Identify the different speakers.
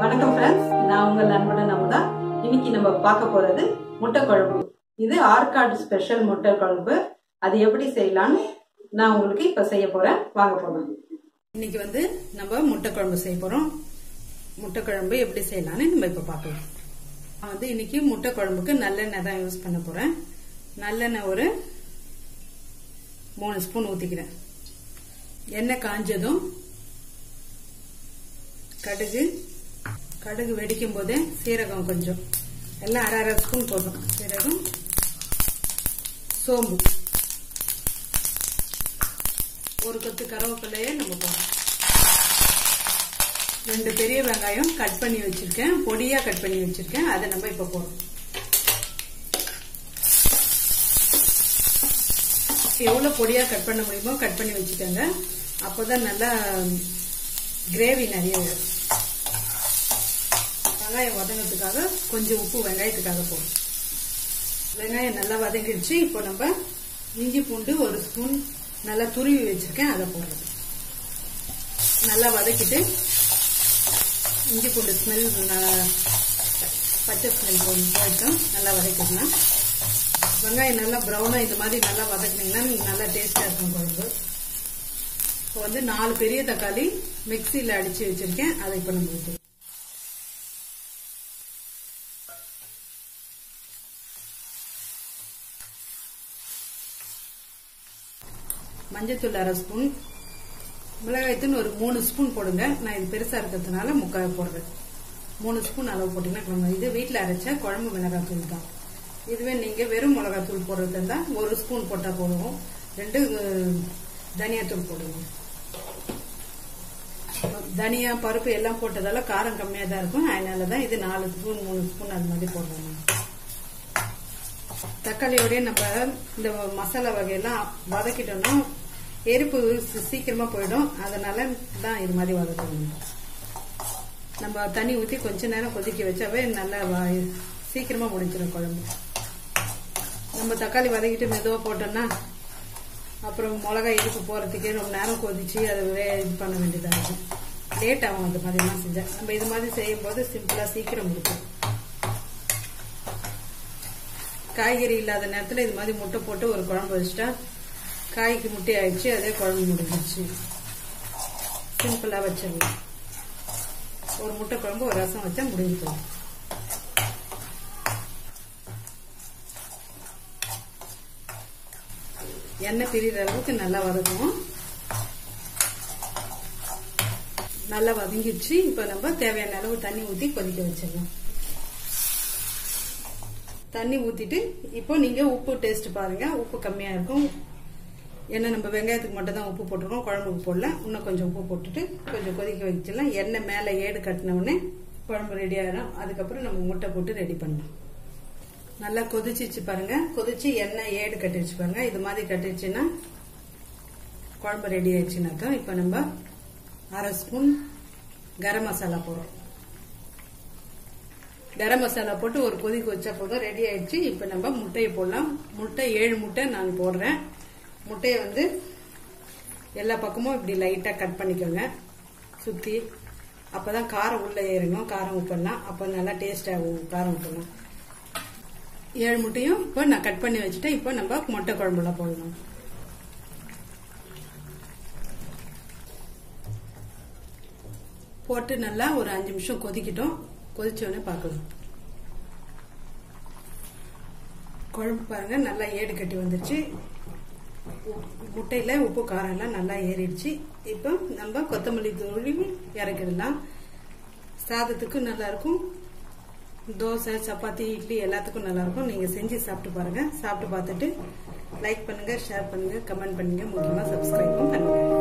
Speaker 1: வணக்கம் ஃப்ரெண்ட்ஸ் நான் உங்கள் அன்புடன் அமுதா இன்னைக்கு நம்ம பார்க்க போறது முட்டை குழம்பு இது ஆற்காடு ஸ்பெஷல் முட்டை குழம்பு அது எப்படி செய்யலாம்னு நான் உங்களுக்கு இப்ப செய்ய போறேன் வாங்க போகலாம் இன்னைக்கு வந்து நம்ம முட்டை குழம்பு செய்ய போறோம் முட்டை குழம்பு எப்படி செய்யலாம்னு நம்ம இப்ப பார்க்கலாம் நான் வந்து இன்னைக்கு முட்டை குழம்புக்கு நல்லெண்ணெய் தான் யூஸ் பண்ண போறேன் நல்லெண்ணெய் ஒரு மூணு ஸ்பூன் ஊத்திக்கிறேன் எண்ணெய் காஞ்சதும் கடுகு கடுகு வெடிக்கும் போதே சீரகம் கொஞ்சம் எல்லாம் அரை அரை ஸ்பூன் போதும் சீரகம் சோம்பு ஒரு கொத்து கருவேப்பிலையே நம்ம போடணும் ரெண்டு பெரிய வெங்காயம் கட் பண்ணி வச்சிருக்கேன் பொடியா கட் பண்ணி வச்சிருக்கேன் அதை நம்ம இப்ப போடுறோம் எவ்வளவு பொடியா கட் பண்ண முடியுமோ கட் பண்ணி வச்சுக்கோங்க அப்போதான் நல்லா கிரேவி நிறைய வரும் வெங்காயம் வதங்கிறதுக்காக கொஞ்சம் உப்பு வெங்காயத்துக்காக போடும் வெங்காயம் நல்லா வதங்கிடுச்சு இப்போ நம்ம இஞ்சி பூண்டு ஒரு ஸ்பூன் நல்லா துருவி வச்சிருக்கேன் அதை போடுறது நல்லா வதக்கிட்டு இஞ்சி பூண்டு ஸ்மெல் பச்சை ஸ்மெல் போயிட்டோம் நல்லா வதக்கிடலாம் வெங்காயம் நல்லா ப்ரௌனாக இந்த மாதிரி நல்லா வதக்குனீங்கன்னா நல்லா டேஸ்டாக இருக்கும் குழம்பு இப்போ வந்து நாலு பெரிய தக்காளி மிக்சியில் அடித்து வச்சிருக்கேன் அதை இப்போ நம்ம ஊற்றி மஞ்சத்தூள் அரை ஸ்பூன் மிளகாய்த்தூள் ஒரு மூணு ஸ்பூன் போடுங்க நான் இது பெருசா இருக்கிறதுனால முக்கால் போடுறேன் மூணு ஸ்பூன் அளவு போட்டீங்கன்னா குழம்பு இது வீட்டில் அரைச்ச குழம்பு மிளகாத்தூள் தான் இதுவே நீங்க வெறும் மிளகாத்தூள் போடுறது இருந்தா ஒரு ஸ்பூன் போட்டா போடுவோம் ரெண்டு தனியாத்தூள் போடுவோம் தனியா பருப்பு எல்லாம் போட்டதால காரம் கம்மியா தான் இருக்கும் அதனாலதான் இது நாலு ஸ்பூன் மூணு ஸ்பூன் அது மாதிரி போடுறோம் தக்காளியோடய நம்ம இந்த மசாலா வகையெல்லாம் வதக்கிட்டோம்னா எரிப்பு சீக்கிரமா போயிடும் அதனால தான் இது மாதிரி வதக்கணும் நம்ம தண்ணி ஊற்றி கொஞ்ச நேரம் கொதிக்க வச்சாவே நல்லா சீக்கிரமா முடிஞ்சிடும் குழம்பு நம்ம தக்காளி வதக்கிட்டு மெதுவாக போட்டோம்னா அப்புறம் மிளகாய் இடுப்பு போகிறதுக்கே ரொம்ப நேரம் கொதிச்சு அதை இது பண்ண வேண்டியதாக இருக்கும் லேட் ஆகும் அந்த மாதிரிலாம் செஞ்சேன் நம்ம இது மாதிரி செய்யும் போது சிம்பிளாக சீக்கிரம் முடிக்கும் காய்கறி இல்லாத நேரத்தில் இது மாதிரி முட்டை போட்டு ஒரு குழம்பு வச்சுட்டா காய்க்கு முட்டை ஆயிடுச்சு அதே குழம்பு முடிஞ்சிச்சு சிம்பிளாக வச்சிடலாம் ஒரு முட்டை குழம்பு ஒரு ரசம் வச்சா முடிஞ்சு போகும் எண்ணெய் பிரிகிற அளவுக்கு நல்லா வதக்கணும் நல்லா வதங்கிடுச்சு இப்போ நம்ம தேவையான அளவு தண்ணி ஊற்றி கொதிக்க வச்சிடலாம் தண்ணி ஊற்றிட்டு இப்போ நீங்கள் உப்பு டேஸ்ட் பாருங்க உப்பு கம்மியாக இருக்கும் ஏன்னா நம்ம வெங்காயத்துக்கு மட்டும் தான் உப்பு போட்டிருக்கோம் குழம்புக்கு போடல இன்னும் கொஞ்சம் உப்பு போட்டுட்டு கொஞ்சம் கொதிக்க வச்சிடலாம் எண்ணெய் மேலே ஏடு கட்டின உடனே குழம்பு ரெடி ஆகிடும் அதுக்கப்புறம் நம்ம முட்டை போட்டு ரெடி பண்ணலாம் நல்லா கொதிச்சிச்சு பாருங்க கொதிச்சு எண்ணெய் ஏடு கட்டிடுச்சு பாருங்க இது மாதிரி கட்டிடுச்சுன்னா குழம்பு ரெடி ஆயிடுச்சுனாக்கா இப்போ நம்ம அரை ஸ்பூன் கரம் மசாலா போடுறோம் கரம் மசாலா போட்டு ஒரு கொதிக்கு வச்சா போதும் ரெடி ஆயிடுச்சு இப்போ நம்ம முட்டையை போடலாம் முட்டை ஏழு முட்டை நான் போடுறேன் முட்டையை வந்து எல்லா பக்கமும் இப்படி லைட்டாக கட் பண்ணிக்கோங்க சுற்றி அப்போதான் காரம் உள்ளே ஏறணும் காரம் உப்பெல்லாம் அப்போ நல்லா டேஸ்ட் ஆகும் காரம் உப்பெல்லாம் ஏழு முட்டையும் இப்போ நான் கட் பண்ணி வச்சுட்டேன் இப்போ நம்ம முட்டை குழம்புல போடணும் போட்டு நல்லா ஒரு அஞ்சு நிமிஷம் கொதிக்கிட்டோம் கொதிச்சோடனே பார்க்கலாம் குழம்பு பாருங்க நல்லா ஏடு கட்டி வந்துருச்சு முட்டையில உப்பு காரம் எல்லாம் நல்லா ஏறிடுச்சு இப்போ நம்ம கொத்தமல்லி தூளி இறக்கிடலாம் சாதத்துக்கு நல்லா இருக்கும் தோசை சப்பாத்தி இட்லி எல்லாத்துக்கும் நல்லா இருக்கும் நீங்க செஞ்சு சாப்பிட்டு பாருங்க சாப்பிட்டு பார்த்துட்டு லைக் பண்ணுங்க ஷேர் பண்ணுங்க கமெண்ட் பண்ணுங்க முக்கியமா சப்ஸ்கிரைபும் பண்ணுங்க